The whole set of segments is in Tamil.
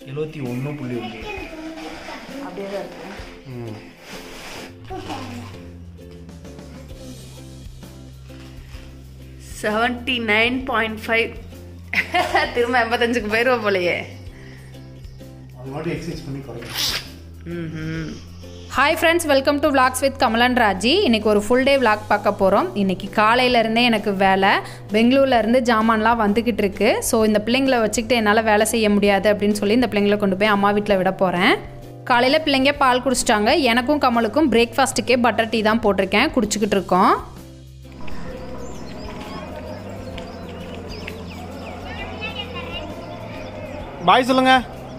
எழுபத்தி ஒன்று புள்ளி ஒன்று அப்படியே தான் இருக்கு ம் செவன்டி நைன் பாயிண்ட் ஃபைவ் திரும்ப எண்பத்தஞ்சுக்கு போயிடுவோம் போலையே அது மட்டும் எக்ஸசைஸ் பண்ணி குறைக்கும் hi friends welcome to vlogs with Kamalan Raji இன்னைக்கு ஒரு ஃபுல் டே vlog பார்க்க போகிறோம் இன்னைக்கு காலையிலேருந்தே எனக்கு வேலை பெங்களூர்ல இருந்து ஜாமான்லாம் வந்துக்கிட்டு இருக்கு ஸோ இந்த பிள்ளைங்களை வச்சுக்கிட்டு என்னால் வேலை செய்ய முடியாது அப்படின்னு சொல்லி இந்த பிள்ளைங்களை கொண்டு போய் அம்மா வீட்டில் விட போகிறேன் காலையில் பிள்ளைங்க பால் குடிச்சிட்டாங்க எனக்கும் கமலுக்கும் பிரேக்ஃபாஸ்ட்டுக்கே பட்டர் டீ தான் போட்டிருக்கேன் குடிச்சிக்கிட்டு இருக்கோம் பாய் சொல்லுங்க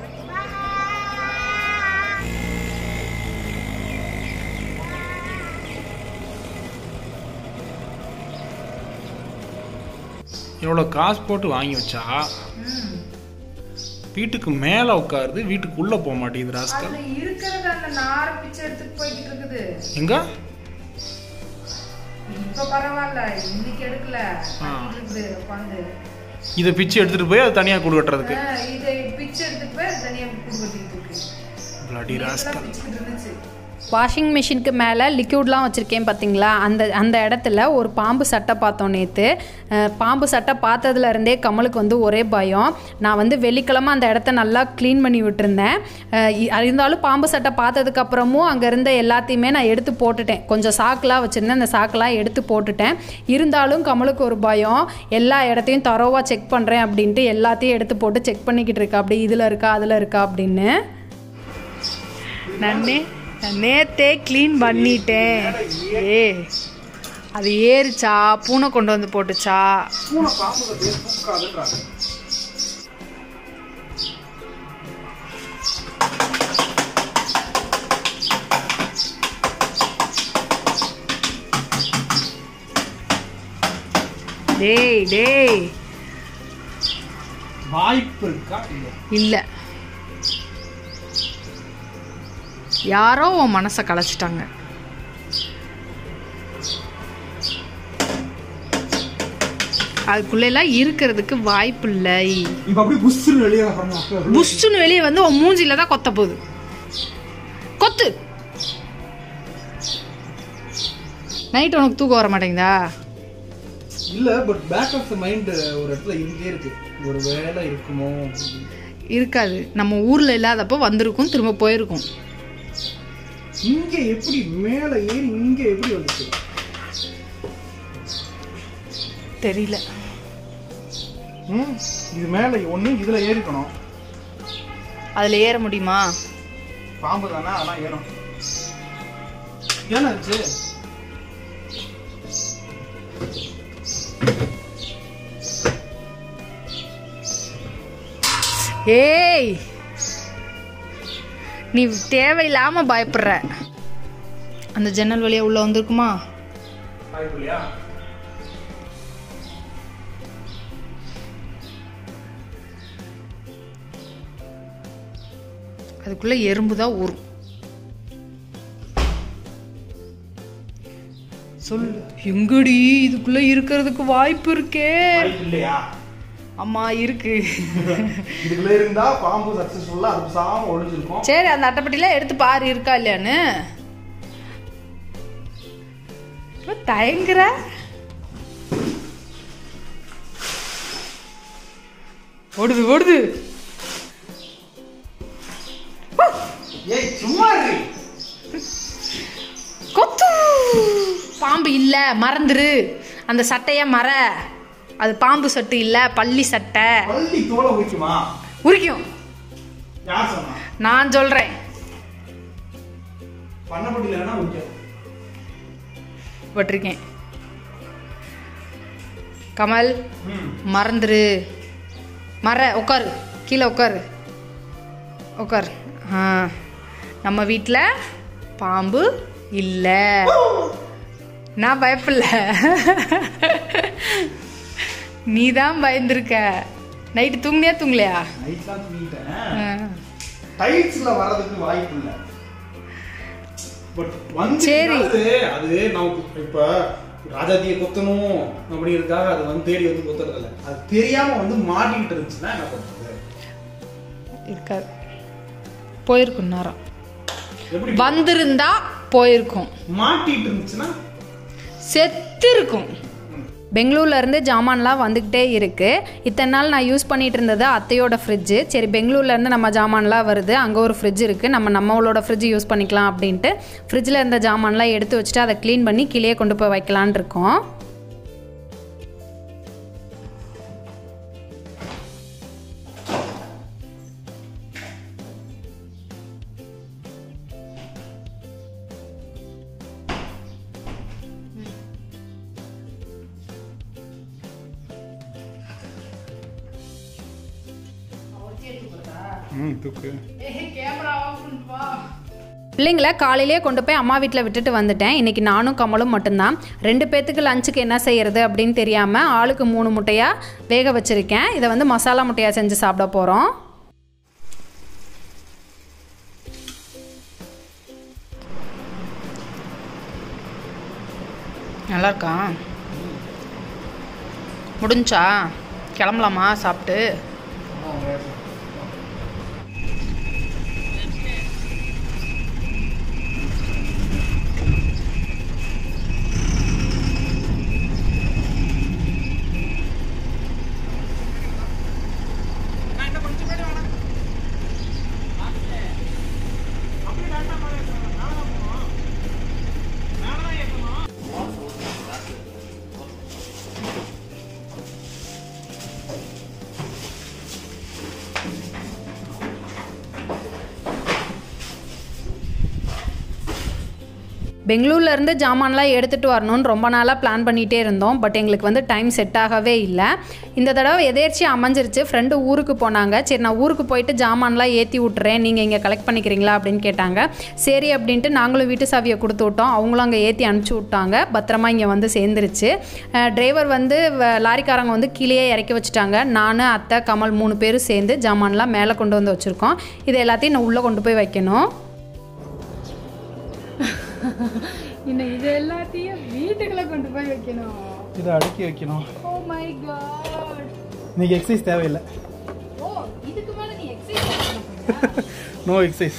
இவ்வளோ காசு போட்டு வாங்கி வச்சா வீட்டுக்கு மேலே உட்காருது வீட்டுக்குள்ளே போக மாட்டேங்குது ராஸ்கல் இருக்கிறது அந்த நார பிச்சை எடுத்துட்டு போய்கிட்டு இருக்குது எங்க இப்போ பரவாயில்ல இன்னைக்கு எடுக்கல ஆ. இருக்குது உட்காந்து இதை பிச்சு எடுத்துட்டு போய் அது தனியாக குடு கட்டுறதுக்கு இதை பிச்சை எடுத்துட்டு போய் தனியாக கொடுத்துட்டு இருக்கு பிளடி ராஸ்கல் வாஷிங் மிஷினுக்கு மேலே லிக்யூட்லாம் வச்சுருக்கேன் பார்த்தீங்களா அந்த அந்த இடத்துல ஒரு பாம்பு சட்டை பார்த்தோம் நேற்று பாம்பு சட்டை பார்த்ததுல இருந்தே கமலுக்கு வந்து ஒரே பயம் நான் வந்து வெள்ளிக்கிழமை அந்த இடத்த நல்லா க்ளீன் பண்ணி விட்டுருந்தேன் அஹ் இ- இருந்தாலும் பாம்பு சட்டை பார்த்ததுக்கப்புறமும் அங்கே இருந்த எல்லாத்தையுமே நான் எடுத்து போட்டுட்டேன் கொஞ்சம் சாக்கெலாம் வச்சுருந்தேன் அந்த சாக்கெலாம் எடுத்து போட்டுட்டேன் இருந்தாலும் கமலுக்கு ஒரு பயம் எல்லா இடத்தையும் தரோவாக செக் பண்ணுறேன் அப்படின்ட்டு எல்லாத்தையும் எடுத்து போட்டு செக் பண்ணிக்கிட்டு இருக்கா அப்படி இதில் இருக்கா அதில் இருக்கா அப்படின்னு நன்னே நான் நேத்தே க்ளீன் பண்ணிட்டேன் ஏ அது ஏறிச்சா பூனை கொண்டு வந்து போட்டுச்சா பூனை பாம்பு கட்டியே தூக்காதுன்றாங்க டேய் டேய் வாய்ப்பு இருக்கா இல்லையா இல்லை யாரோ உன் மனசை கலைச்சிட்டாங்க அதுக்குள்ளெல்லாம் இருக்கிறதுக்கு வாய்ப்பு இல்லை இப்போ அப்படியே புஷ்ஷுன்னு வெளியே வரணும் புஷ்ஷுன்னு வெளியே வந்து உன் மூஞ்சில தான் கொத்த போகுது கொத்து நைட் உனக்கு தூக்கம் வர மாட்டேங்குதா இல்ல but back of the mind ஒரு இடத்துல இருந்தே இருக்கு ஒரு வேலை இருக்குமோ இருக்காது நம்ம ஊர்ல இல்லாதப்போ வந்திருக்கும் திரும்ப போயிருக்கும் இங்க எப்படி மேல ஏறி இங்க எப்படி வந்துச்சு தெரியல ம், இது மேல ஒண்ணு இதுல ஏறிக்கணும் அதுல ஏற முடியுமா பாம்பு தானே அதெல்லாம் ஏறும் ஏன்னாச்சு ஏய் நீ தேவையில்லாம பயப்படுற அந்த ஜன்னல் வழியா உள்ள வந்திருக்குமா வாய்ப்பு இல்லையா அதுக்குள்ள எறும்பு தான் ஊறும் சொல்லு எங்கடி இதுக்குள்ள இருக்கிறதுக்கு வாய்ப்பு இருக்கே வாய்ப்பு இல்லையா அம்மா இருக்கு இதுக்குள்ள இருந்தா பாம்பு சக்சஸ்ஃபுல்லா அது சாம ஒளிஞ்சிருக்கும் சரி அந்த அட்டைப்பட்டிலாம் எடுத்து பாரு இருக்கா இல்லையான்னு இப்ப தயங்குற ஓடுது ஓடுது ஏய் சும்மா இரு கொத்து பாம்பு இல்ல மறந்துரு அந்த சட்டைய மற அது பாம்பு சட்டு இல்ல பள்ளி சட்டை பள்ளி தோலை உரிக்குமா உரிக்கும் யார் சொன்னா நான் சொல்றேன் பண்ணப்பட்டில வேணா உரிக்கும் பட்டிருக்கேன் கமல் ம் மறந்துரு மற உட்காரு கீழே உட்காரு உட்காரு ஆ நம்ம வீட்டில் பாம்பு இல்லை நான் பயப்படல நீ தான் பயந்துருக்க நைட்டு தூங்குனியா தூங்கலையா நைட்லாம் தூங்கிட்டேன் ஆ. டைல்ஸ்ல வர்றதுக்கு வாய்ப்பு இல்ல பட் வந்து சரி. அது நமக்கு இப்ப ராஜாத்தியை கொத்தணும் அப்படிங்கிறதுக்காக அது வந்து தேடி வந்து கொத்துறது இல்ல அது தெரியாம வந்து மாட்டிக்கிட்டு இருந்துச்சுன்னா என்ன பண்றது இருக்காது போயிருக்கும் நேரம் எப்படி வந்திருந்தா போயிருக்கும் மாட்டிட்டு இருந்துச்சுன்னா செத்து இருக்கும் பெங்களூர்ல இருந்து ஜாமான்லாம் வந்துக்கிட்டே இருக்குது இத்தனை நாள் நான் யூஸ் பண்ணிட்டு இருந்தது அத்தையோட ஃப்ரிட்ஜு சரி பெங்களூர்ல இருந்து நம்ம ஜாமான்லாம் வருது அங்கே ஒரு ஃப்ரிட்ஜ் இருக்குது நம்ம நம்மளோட ஃப்ரிட்ஜ் யூஸ் பண்ணிக்கலாம் அப்படின்ட்டு ஃப்ரிட்ஜில் இருந்த ஜாமான்லாம் எடுத்து வச்சுட்டு அதை க்ளீன் பண்ணி கீழே கொண்டு போய் வைக்கலான் இருக்கோம் ம் தூக்கு பிள்ளைங்கள காலையிலே கொண்டு போய் அம்மா வீட்டில் விட்டுட்டு வந்துட்டேன் இன்றைக்கி நானும் கமலும் மட்டும்தான் ரெண்டு பேர்த்துக்கு லஞ்சுக்கு என்ன செய்யறது அப்படின்னு தெரியாமல் ஆளுக்கு மூணு முட்டையாக வேக வச்சுருக்கேன் இதை வந்து மசாலா முட்டையாக செஞ்சு சாப்பிட போகிறோம் நல்லா இருக்கா முடிஞ்சா கிளம்பலாமா சாப்பிட்டு பெங்களூர்ல இருந்து ஜாமான்லாம் எடுத்துகிட்டு வரணும்னு ரொம்ப நாளாக பிளான் பண்ணிகிட்டே இருந்தோம் பட் எங்களுக்கு வந்து டைம் செட் ஆகவே இல்லை இந்த தடவை எதேர்ச்சி அமைஞ்சிருச்சு ஃப்ரெண்டு ஊருக்கு போனாங்க சரி நான் ஊருக்கு போயிட்டு ஜாமான்லாம் ஏற்றி விட்டுறேன் நீங்கள் இங்கே கலெக்ட் பண்ணிக்கிறீங்களா அப்படின்னு கேட்டாங்க சரி அப்படின்ட்டு நாங்களும் வீட்டு சாவியை கொடுத்து விட்டோம் அவங்களும் அங்கே ஏற்றி அனுப்பிச்சி விட்டாங்க பத்திரமா இங்கே வந்து சேர்ந்துருச்சு டிரைவர் வந்து வ- லாரிக்காரங்க வந்து கீழேயே இறக்கி வச்சுட்டாங்க நான் அத்தை கமல் மூணு பேரும் சேர்ந்து ஜாமான்லாம் மேலே கொண்டு வந்து வச்சுருக்கோம் இது எல்லாத்தையும் நான் உள்ளே கொண்டு போய் வைக்கணும் இன்னும் இது எல்லாத்தையும் வீட்டுக்குள்ள கொண்டு போய் வைக்கணும் இதை அடுக்கி வைக்கணும் ஓ மை காட் இன்னைக்கு எக்ஸசைஸ் தேவையில்லை ஓ இதுக்கு மேல நீ எக்ஸசைஸ் நோ எக்ஸசைஸ்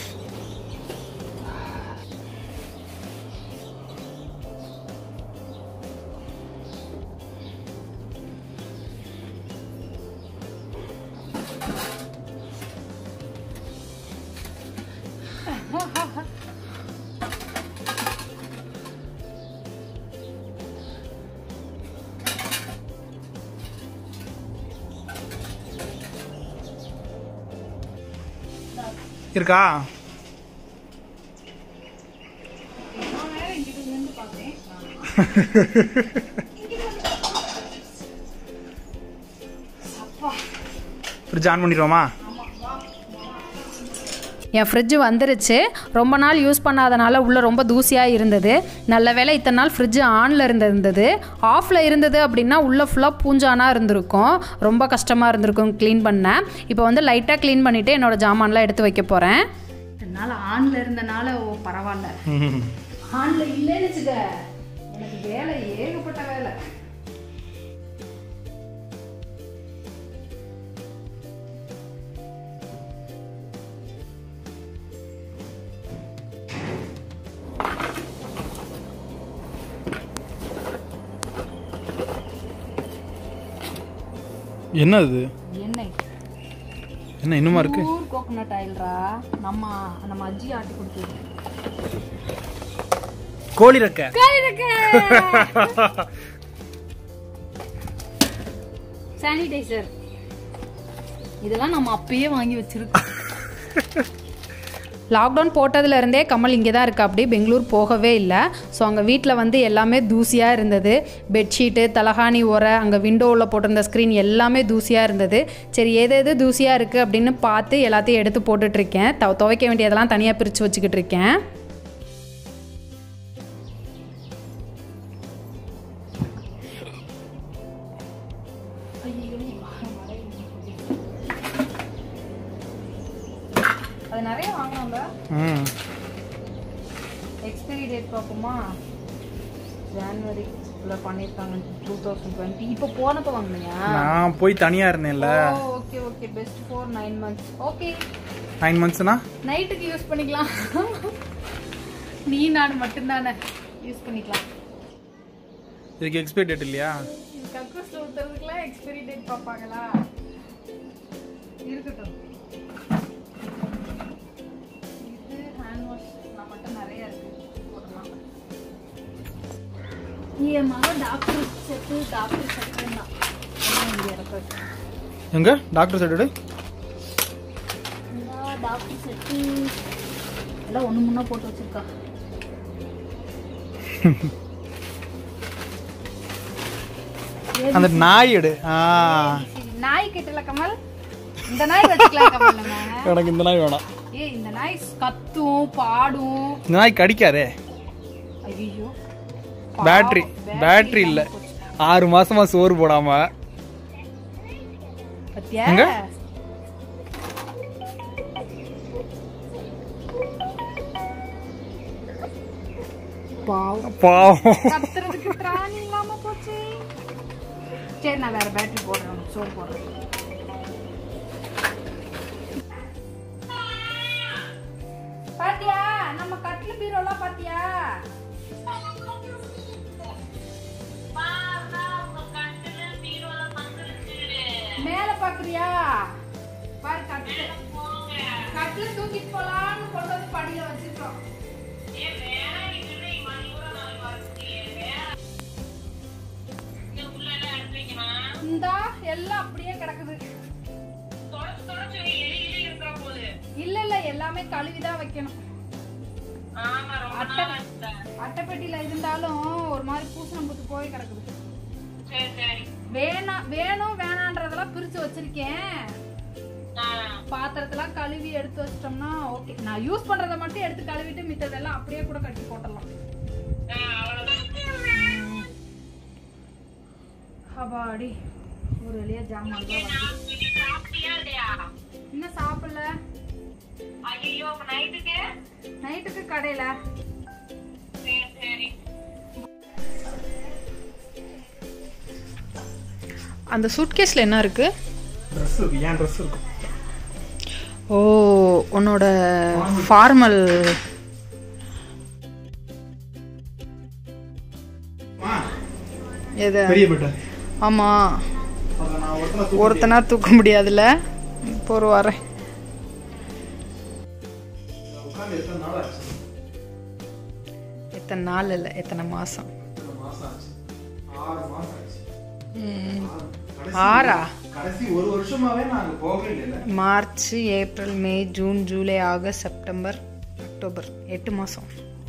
இருக்கா ஃப்ரிட்ஜ் ஆன் பண்ணிடுவோமா என் ஃப்ரிட்ஜு வந்துருச்சு ரொம்ப நாள் யூஸ் பண்ணாதனால உள்ளே ரொம்ப தூசியாக இருந்தது நல்ல வேளை இத்தனை நாள் ஃப்ரிட்ஜு ஆனில் இருந்திருந்தது ஆஃபில் இருந்தது அப்படின்னா உள்ளே ஃபுல்லாக பூஞ்சானா இருந்திருக்கும் ரொம்ப கஷ்டமாக இருந்திருக்கும் க்ளீன் பண்ண இப்போ வந்து லைட்டாக க்ளீன் பண்ணிவிட்டு என்னோட ஜாமான்லாம் எடுத்து வைக்க போகிறேன் இதனால் ஆனில் இருந்தனால ஓ பரவாயில்ல ஆனில் இல்லைன்னு வச்சுக்க எனக்கு வேலை ஏகப்பட்ட வேலை என்ன இது எண்ணெய் என்ன இன்னுமா இருக்கு பியூர் கோகோனட் ஆயில்ரா நம்ம நம்ம அஜி ஆட்டி கொடுத்தது கோழி ரெக்க சானிடைசர் இதெல்லாம் நம்ம அப்பயே வாங்கி வச்சிருக்கோம் லாக்டவுன் போட்டதுலேருந்தே கமல் இங்கே தான் இருக்கா அப்படி பெங்களூர் போகவே இல்லை ஸோ அங்கே வீட்டில் வந்து எல்லாமே தூசியாக இருந்தது பெட்ஷீட்டு தலகாணி உரை அங்கே விண்டோவில் போட்டிருந்த ஸ்க்ரீன் எல்லாமே தூசியாக இருந்தது சரி எது எது தூசியாக இருக்குது அப்படின்னு பார்த்து எல்லாத்தையும் எடுத்து போட்டுட்ருக்கேன் த துவைக்க வேண்டியதெல்லாம் தனியாக பிரித்து வச்சுக்கிட்டு இருக்கேன் அது நிறைய வாங்கினாங்க ம் எக்ஸ்பைரி டேட் பார்ப்போமா ஜான்வரி இவ்வளோ பண்ணியிருக்காங்க டூ தௌசண்ட் டுவெண்ட்டி இப்போ போனப்போ வாங்கினியா நான் போய் தனியா இருந்தேன்ல okay okay best four nine months okay nine மந்த்ஸ்னா நைட்டுக்கு யூஸ் பண்ணிக்கலாம் நீ நான் மட்டும்தானே யூஸ் பண்ணிக்கலாம் இதுக்கு எக்ஸ்பைரி டேட் இல்லையா இது கக்கூஸ்ல ஊத்துறதுக்குலாம் எக்ஸ்பைரி டேட் பார்ப்பாங்களா இருக்கட்டும் இது ஹேண்ட் வாஷ் நான் மட்டும் நிறைய இருக்கு போடலாம் என் மகன் டாக்டர் செட்டு டாக்டர் செட்டு தான் இங்கே இறக்கு எங்க டாக்டர் சைடு டாக்டர் செட்டு எல்லாம் ஒன்று முன்னா போட்டு வச்சிருக்கா அந்த நாய் எடு ஆ சரி, நாய் கிட்டல கமல் இந்த நாய் வச்சுக்கலாம் கமல் நம்ம எனக்கு இந்த நாய் வேணாம் ஏய் இந்த நாய் கத்தும் பாடும் இந்த நாய் கடிக்காதே ஐயோ பேட்டரி பேட்டரி இல்ல ஆறு மாசமா சோறு போடாம பத்தியா எங்க? பாவம் பாவம் கத்துறதுக்கு திராணி இல்லாம போச்சு சரி நான் வேற பேட்டரி போடுறேன் சோறு போடுறேன் பாத்தியா நம்ம கட்டில் பீரோலாம் பாத்தியா மேல பாக்குறியா பாரு கட்டில் கட்டில் தூக்கிட்டு போலான்னு கொண்டு வந்து படியில வச்சிருக்கோம் இந்தா எல்லாம் அப்படியே கிடக்குது இல்ல இல்ல எல்லாமே கழுவிதான் வைக்கணும் அட்டை அட்டைப்பெட்டியில இருந்தாலும் ஒரு மாதிரி பூசணம் புத்து போய் கிடக்குது வேணாம் வேணும் வேணான்றதெல்லாம் பிரிச்சு வச்சிருக்கேன் பாத்திரத்தெல்லாம் கழுவி எடுத்து வச்சிட்டோம்னா ஓகே நான் யூஸ் பண்றதை மட்டும் எடுத்து கழுவிட்டு மித்ததெல்லாம் அப்படியே கூட கட்டி போட்டுடலாம் அப்பாடி ஒரு வழியா ஜாமான் இன்னும் சாப்பிடல நைட்டுக்கு கடையில அந்த சூட்கேஸ்ல என்ன இருக்கு ட்ரெஸ் இருக்கு ஏன் ட்ரெஸ் இருக்கும் ஓ உன்னோட ஃபார்மல் எது பெரிய பெட்ட ஆமா அதை நான் ஒருத்தனை ஒருத்தனா தூக்க முடியாதுல்ல இப்போ ஒரு வரேன் உட்காந்து எத்தனை நாள் ஆச்சு எத்தனை நாள் இல்லை எத்தனை மாசம் எத்தனை மாசம் ஆச்சு ஆறு மாசம் ஆச்சு ம். ஆறு. கடைசி- ஆறா கடைசி ஒரு வருஷமாவே நான் அங்க போகவே இல்லை March April May June July August September October எட்டு மாசம்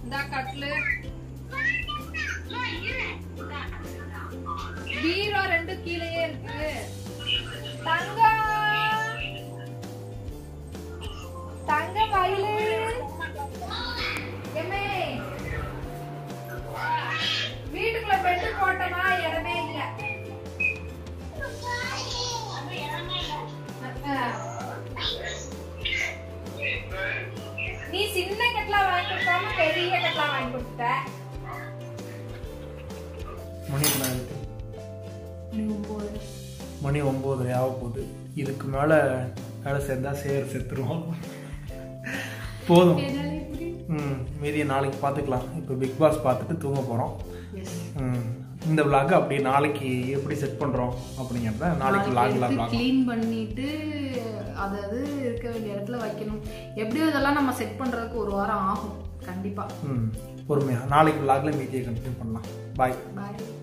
பீரோ ரெண்டு கீழேயே இருக்கு தங்கம் தங்க மயிலு எம்மே வீட்டுக்குள்ள பெட்டு போட்டோமா இடமே இல்ல அஹ். நீ சின்ன கட்லா வாங்கி கொடுக்காம பெரிய கட்லா வாங்கி கொடுத்த மணி எத்தனை ஆகுது? மணி ஒம்பது ஆக போகுது இதுக்கு மேலே வேலை சேர்ந்தா சேர் செத்துருவோம் போதும் ம் மீதியை நாளைக்கு பார்த்துக்கலாம் இப்போ பிக் பாஸ் பார்த்துட்டு தூங்க போகிறோம் ம் இந்த vlog அப்படியே நாளைக்கு எப்படி செட் பண்ணுறோம் அப்படிங்கிறத நாளைக்கு vlogல vlog க்ளீன் பண்ணிட்டு அதாவது இருக்க வேண்டிய இடத்துல வைக்கணும் எப்படியும் இதெல்லாம் நம்ம செட் பண்றதுக்கு ஒரு வாரம் ஆகும் கண்டிப்பா ம் பொறுமையாக நாளைக்கு vlogல மீதியை கண்டினியூ பண்ணலாம் பாய் பாய்